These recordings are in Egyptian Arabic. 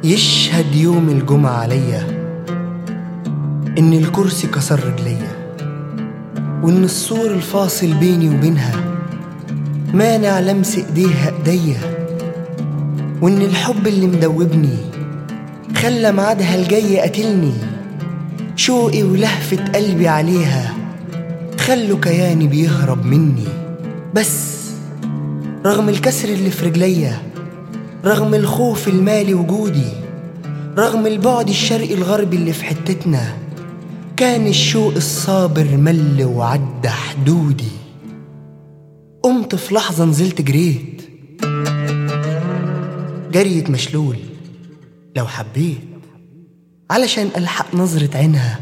يشهد يوم الجمعة عليا إن الكرسي كسر رجليا وإن السور الفاصل بيني وبينها مانع لمس إيديها إيديا وإن الحب اللي مدوبني خلى ميعادها الجاي قتلني شوقي ولهفة قلبي عليها خلوا كياني بيهرب مني بس رغم الكسر اللي في رجليا رغم الخوف المالي وجودي رغم البعد الشرقي الغربي اللي في حتتنا كان الشوق الصابر مل وعدى حدودي قمت في لحظة نزلت جريت جريت مشلول لو حبيت علشان ألحق نظرة عينها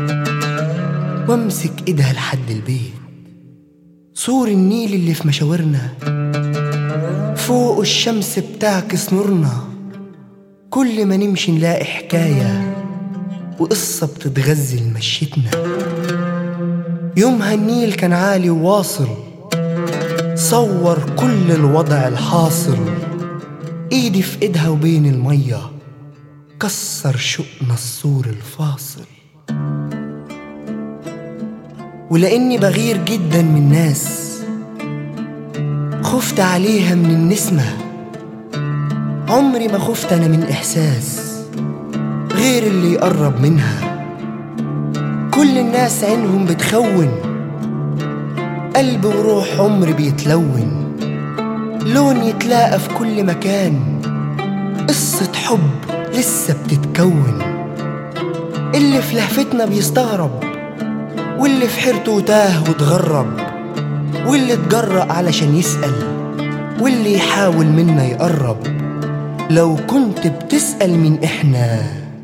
وامسك ايدها لحد البيت سور النيل اللي في مشاورنا فوق الشمس بتعكس نورنا كل ما نمشي نلاقي حكاية وقصة بتتغزل مشيتنا يومها النيل كان عالي وواصل صور كل الوضع الحاصل ايدي في ايدها وبين المية كسر شؤنا السور الفاصل ولاني بغير جدا من الناس خفت عليها من النسمة عمري ما خفت أنا من إحساس غير اللي يقرب منها كل الناس عينهم بتخون قلب وروح عمري بيتلون لون يتلاقى في كل مكان قصة حب لسه بتتكون اللي في لهفتنا بيستغرب واللي في حيرته تاه وتغرب واللي اتجرأ علشان يسأل واللي يحاول منا يقرب لو كنت بتسأل مين احنا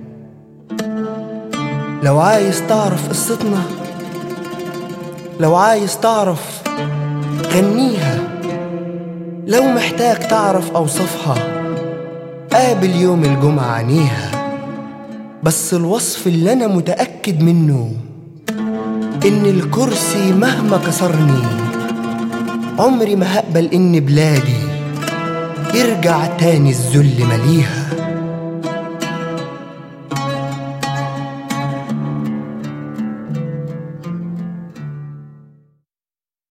لو عايز تعرف قصتنا لو عايز تعرف غنيها لو محتاج تعرف أوصافها قابل يوم الجمعة عينيها بس الوصف اللي أنا متأكد منه إن الكرسي مهما كسرني عمري ما هقبل إن بلادي يرجع تاني الذل مليها